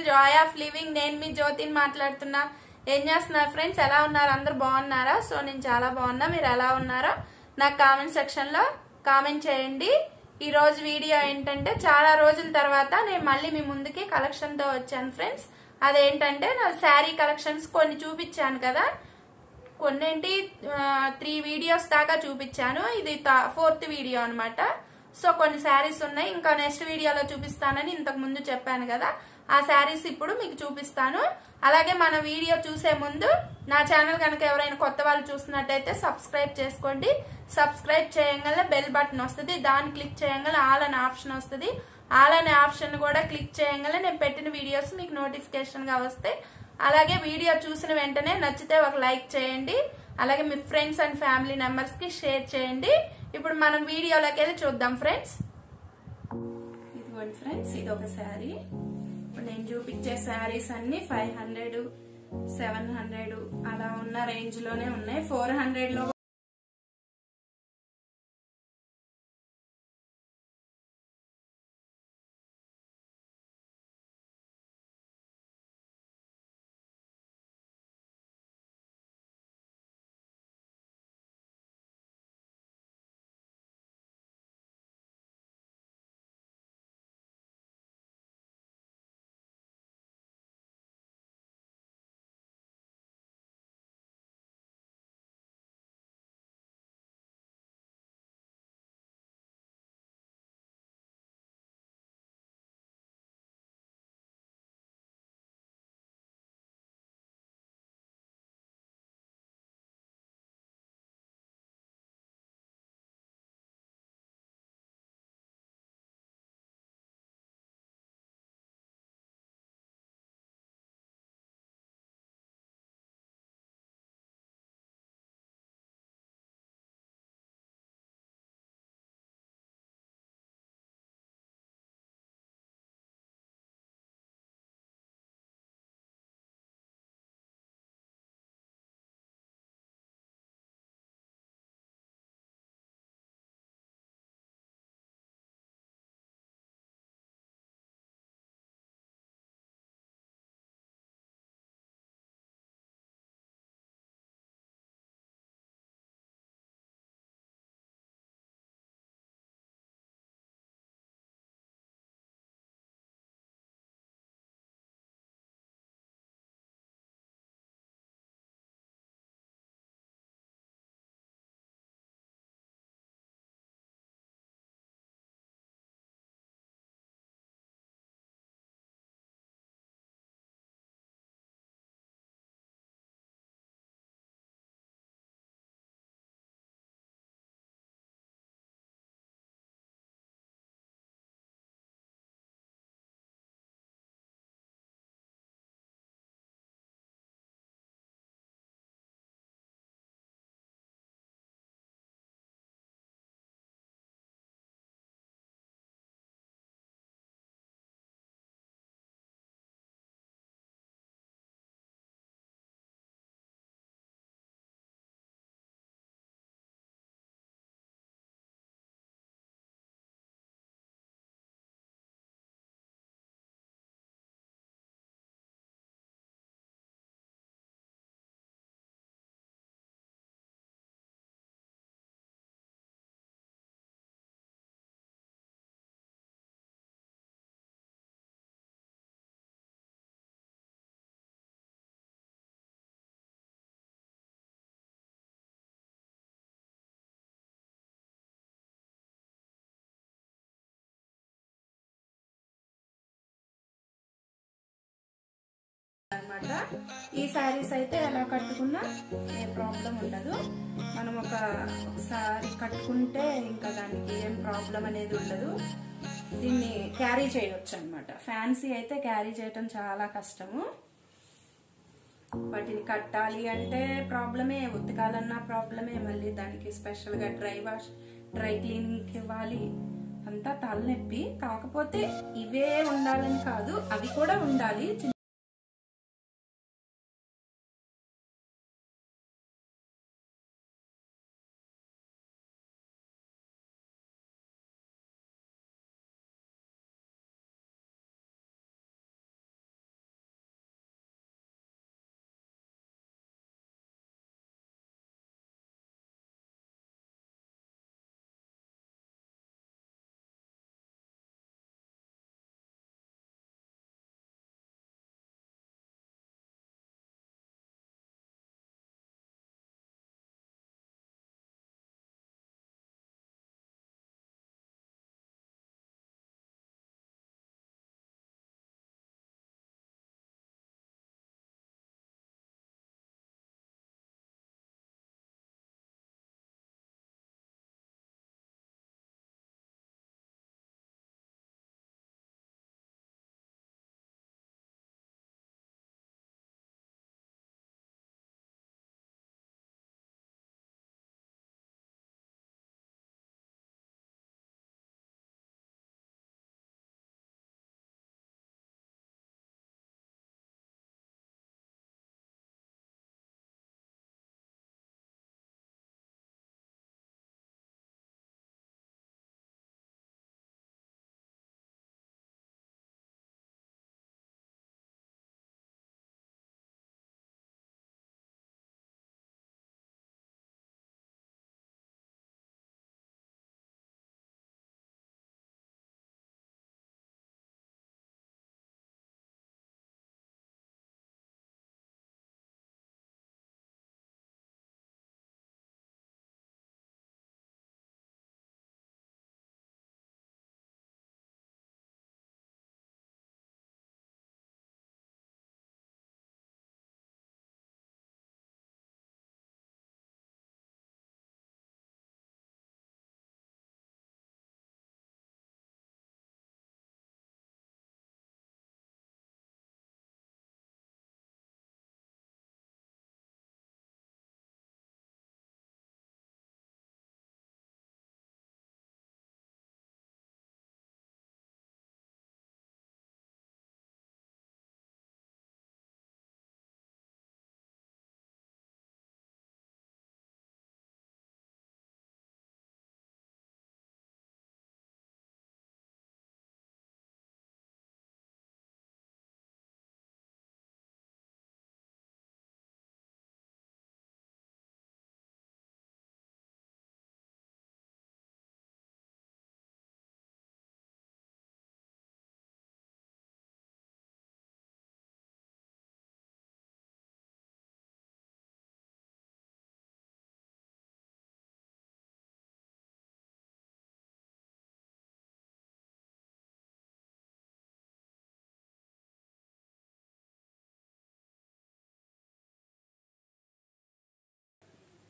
Joy of living నేను మీ జ్యోతిని మాట్లాడుతున్నా ఏం చేస్తున్నారు ఫ్రెండ్స్ ఎలా ఉన్నారు అందరు బాగున్నారా సో నేను చాలా బాగున్నా మీరు ఎలా ఉన్నారో నాకు కామెంట్ సెక్షన్ లో కామెంట్ చేయండి ఈ రోజు వీడియో ఏంటంటే చాలా రోజుల తర్వాత నేను మళ్ళీ మీ ముందుకి కలెక్షన్ తో వచ్చాను ఫ్రెండ్స్ అదేంటంటే నా శారీ కలెక్షన్స్ కొన్ని చూపించాను కదా కొన్నేంటి త్రీ వీడియోస్ దాకా చూపించాను ఇది ఫోర్త్ వీడియో అన్నమాట సో కొన్ని శారీస్ ఉన్నాయి ఇంకా నెక్స్ట్ వీడియోలో చూపిస్తానని ఇంతకు ముందు చెప్పాను కదా ఆ శారీస్ ఇప్పుడు మీకు చూపిస్తాను అలాగే మన వీడియో చూసే ముందు నా ఛానల్ కనుక ఎవరైనా కొత్త వాళ్ళు చూస్తున్నట్టయితే సబ్స్క్రైబ్ చేసుకోండి సబ్స్క్రైబ్ చేయగల బెల్ బటన్ వస్తుంది దాన్ని క్లిక్ చేయగల ఆల్ అనే ఆప్షన్ వస్తుంది ఆల్ అనే ఆప్షన్ కూడా క్లిక్ చేయగల నేను పెట్టిన వీడియోస్ మీకు నోటిఫికేషన్ గా వస్తాయి అలాగే వీడియో చూసిన వెంటనే నచ్చితే ఒక లైక్ చేయండి అలాగే మీ ఫ్రెండ్స్ అండ్ ఫ్యామిలీ మెంబర్స్ కి షేర్ చేయండి ఇప్పుడు మనం వీడియోలోకి వెళ్ళి చూద్దాం ఫ్రెండ్స్ ఇదిగోండి ఫ్రెండ్స్ ఇది ఒక శారీ ఇప్పుడు నేను చూపించే శారీస్ అన్ని ఫైవ్ హండ్రెడ్ సెవెన్ హండ్రెడ్ అలా ఉన్న రేంజ్ లోనే ఉన్నాయి ఫోర్ హండ్రెడ్ లో అనమాట ఈ శారీస్ అయితే ఎలా కట్టుకున్నా ఏ ప్రాబ్లం ఉండదు మనం ఒక ఒకసారి కట్టుకుంటే ఇంకా దానికి ఏం ప్రాబ్లం అనేది ఉండదు దీన్ని క్యారీ చేయొచ్చు అనమాట ఫ్యాన్సీ అయితే క్యారీ చేయటం చాలా కష్టము వాటిని కట్టాలి అంటే ప్రాబ్లమే ఉతకాలన్నా ప్రాబ్లమే మళ్ళీ దానికి స్పెషల్గా డ్రై వాష్ డ్రై క్లీనింగ్ ఇవ్వాలి అంతా తలనొప్పి కాకపోతే ఇవే ఉండాలని కాదు అవి కూడా ఉండాలి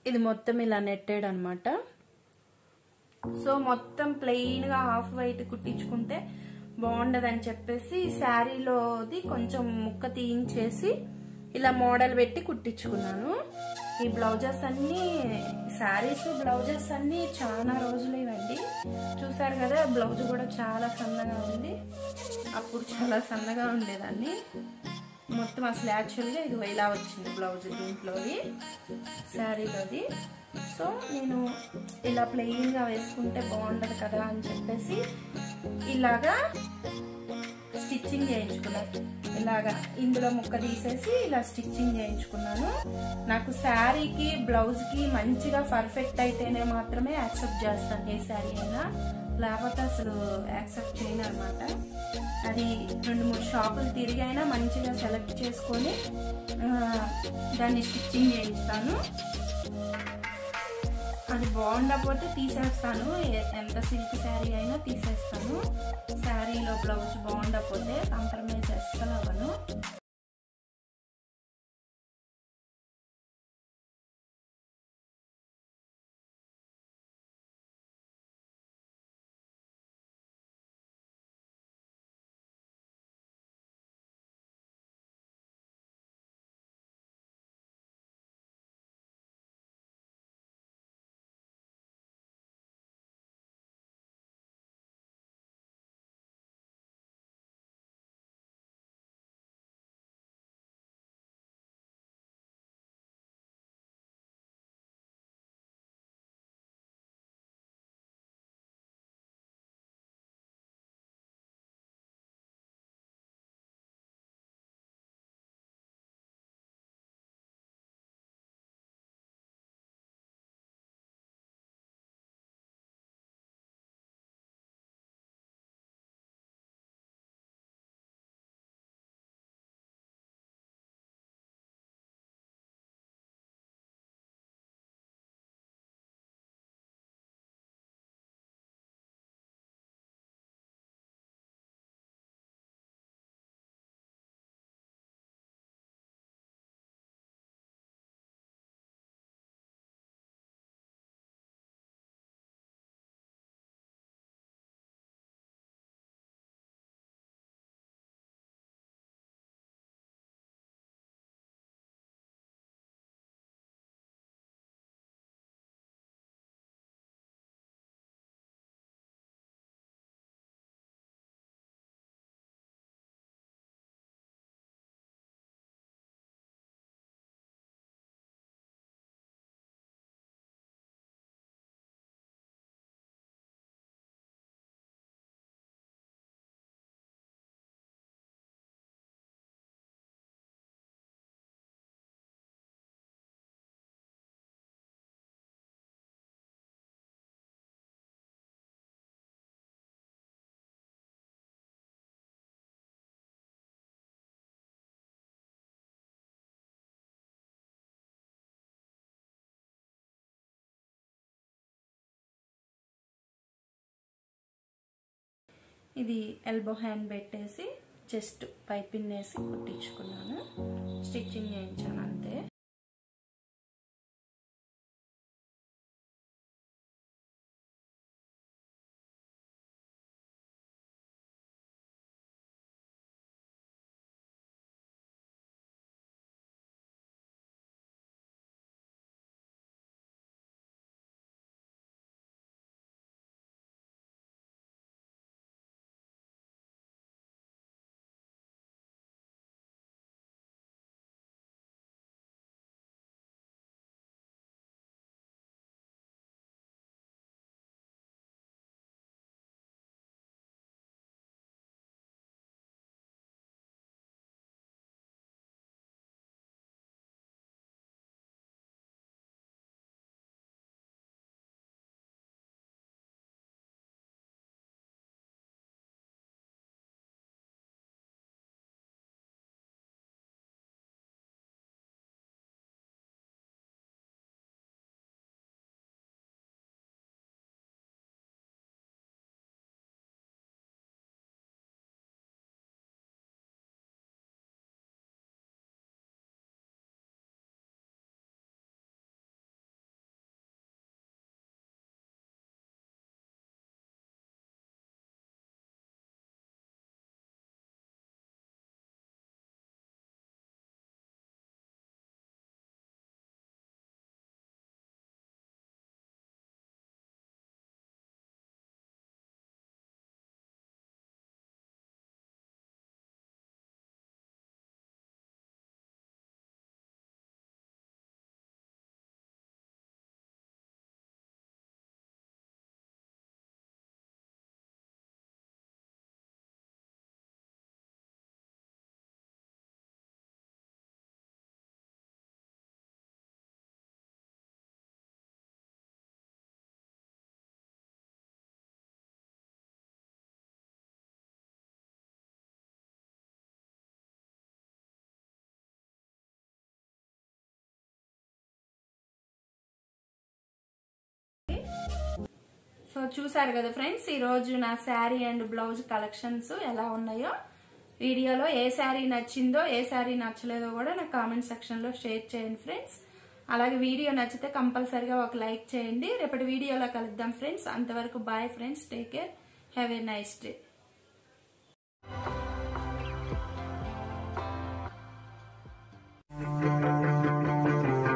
ఇది మొత్తం ఇలా నెట్టేడు అనమాట సో మొత్తం ప్లెయిన్ గా హాఫ్ వైట్ కుట్టించుకుంటే బాగుండదని చెప్పేసి శారీలోది కొంచెం ముక్క తీయించేసి ఇలా మోడల్ పెట్టి కుట్టించుకున్నాను ఈ బ్లౌజెస్ అన్ని శారీస్ బ్లౌజెస్ అన్ని చాలా రోజులు ఇవ్వండి చూసారు కదా బ్లౌజ్ కూడా చాలా సన్నగా ఉంది అప్పుడు చాలా సన్నగా ఉండేదాన్ని మొత్తం అసలు యాక్చువల్గా ఇది ఇలా వచ్చింది బ్లౌజ్ దీంట్లోది శారీలోది సో నేను ఇలా ప్లెయిన్గా వేసుకుంటే బాగుండదు కదా అని చెప్పేసి ఇలాగా స్టిచ్చింగ్ చేయించుకున్నాను ఇలాగా ఇందులో ముక్క తీసేసి ఇలా స్టిచ్చింగ్ చేయించుకున్నాను నాకు శారీకి బ్లౌజ్కి మంచిగా పర్ఫెక్ట్ అయితేనే మాత్రమే యాక్సెప్ట్ చేస్తాను ఏ శారీ అయినా లేకపోతే అసలు యాక్సెప్ట్ చేయను అనమాట అది రెండు మూడు షాపులు తిరిగి అయినా మంచిగా సెలెక్ట్ చేసుకొని ఆ, దాన్ని స్టిచ్చింగ్ చేయిస్తాను అది బాగుండకపోతే తీసేస్తాను ఎ- ఎంత సిల్క్ శారీ అయినా తీసేస్తాను శారీలో బ్లౌజ్ బాగుండకపోతే కాంప్రమైజ్ అస్సలు అవ్వను ఇది ఎల్బో హ్యాండ్ పెట్టేసి చెస్ట్ పైపిన్ వేసి కుట్టించుకున్నాను స్టిచ్చింగ్ చేయించాను అంతే సో చూసారు కదా ఫ్రెండ్స్ ఈ రోజు నా శారీ అండ్ బ్లౌజ్ కలెక్షన్స్ ఎలా ఉన్నాయో వీడియోలో ఏ శారీ నచ్చిందో ఏ శారీ నచ్చలేదో కూడా నాకు కామెంట్ సెక్షన్ లో షేర్ చేయండి ఫ్రెండ్స్ అలాగే వీడియో నచ్చితే కంపల్సరిగా ఒక లైక్ చేయండి రేపటి వీడియోలో కలుద్దాం ఫ్రెండ్స్ అంతవరకు bye friends take care have a nice day